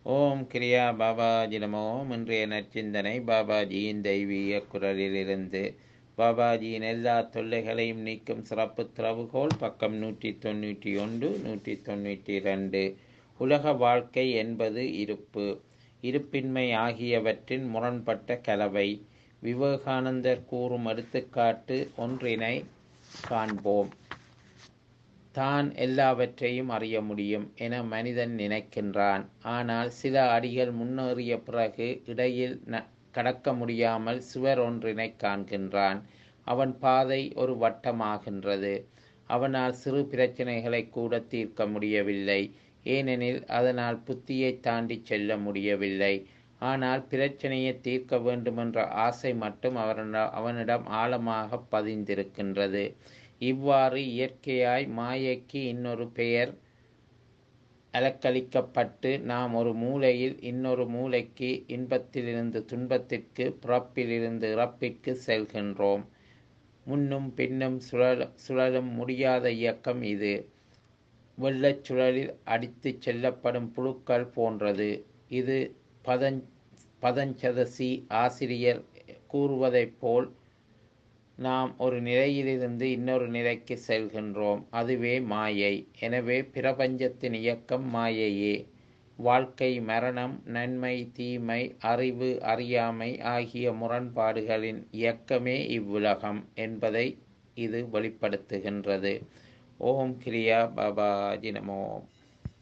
ஓம் கிரியா பாபாஜி நமோ இன்றைய நற்சிந்தனை பாபாஜியின் தெய்வீக குரலிலிருந்து பாபாஜியின் எல்லா தொல்லைகளையும் நீக்கும் சிறப்பு திறவுகோல் பக்கம் நூற்றி தொண்ணூற்றி ஒன்று நூற்றி தொண்ணூற்றி ரெண்டு உலக வாழ்க்கை என்பது இருப்பு இருப்பின்மை ஆகியவற்றின் முரண்பட்ட கலவை விவேகானந்தர் கூறும் எடுத்துக்காட்டு ஒன்றினை காண்போம் தான் எல்லாவற்றையும் அறிய முடியும் என மனிதன் நினைக்கின்றான் ஆனால் சில அடிகள் முன்னேறிய பிறகு இடையில் ந கடக்க முடியாமல் சுவர் ஒன்றினை காண்கின்றான் அவன் பாதை ஒரு வட்டமாகின்றது அவனால் சிறு பிரச்சனைகளை கூட தீர்க்க முடியவில்லை ஏனெனில் அதனால் புத்தியை தாண்டி செல்ல முடியவில்லை ஆனால் பிரச்சனையை தீர்க்க வேண்டுமென்ற ஆசை மட்டும் அவனிடம் அவனிடம் ஆழமாக பதிந்திருக்கின்றது இவ்வாறு இயற்கையாய் மாயைக்கு இன்னொரு பெயர் அலக்களிக்கப்பட்டு நாம் ஒரு மூலையில் இன்னொரு மூலைக்கு இன்பத்திலிருந்து துன்பத்திற்கு பிறப்பிலிருந்து இறப்பிற்கு செல்கின்றோம் முன்னும் பின்னும் சுழல சுழலும் முடியாத இயக்கம் இது வெள்ளச் சுழலில் அடித்து செல்லப்படும் புழுக்கள் போன்றது இது பதஞ் பதஞ்சதசி ஆசிரியர் கூறுவதைப் போல் நாம் ஒரு நிலையிலிருந்து இன்னொரு நிலைக்கு செல்கின்றோம் அதுவே மாயை எனவே பிரபஞ்சத்தின் இயக்கம் மாயையே வாழ்க்கை மரணம் நன்மை தீமை அறிவு அறியாமை ஆகிய முரண்பாடுகளின் இயக்கமே இவ்வுலகம் என்பதை இது வெளிப்படுத்துகின்றது ஓம் கிரியா பாபாஜி நமோம்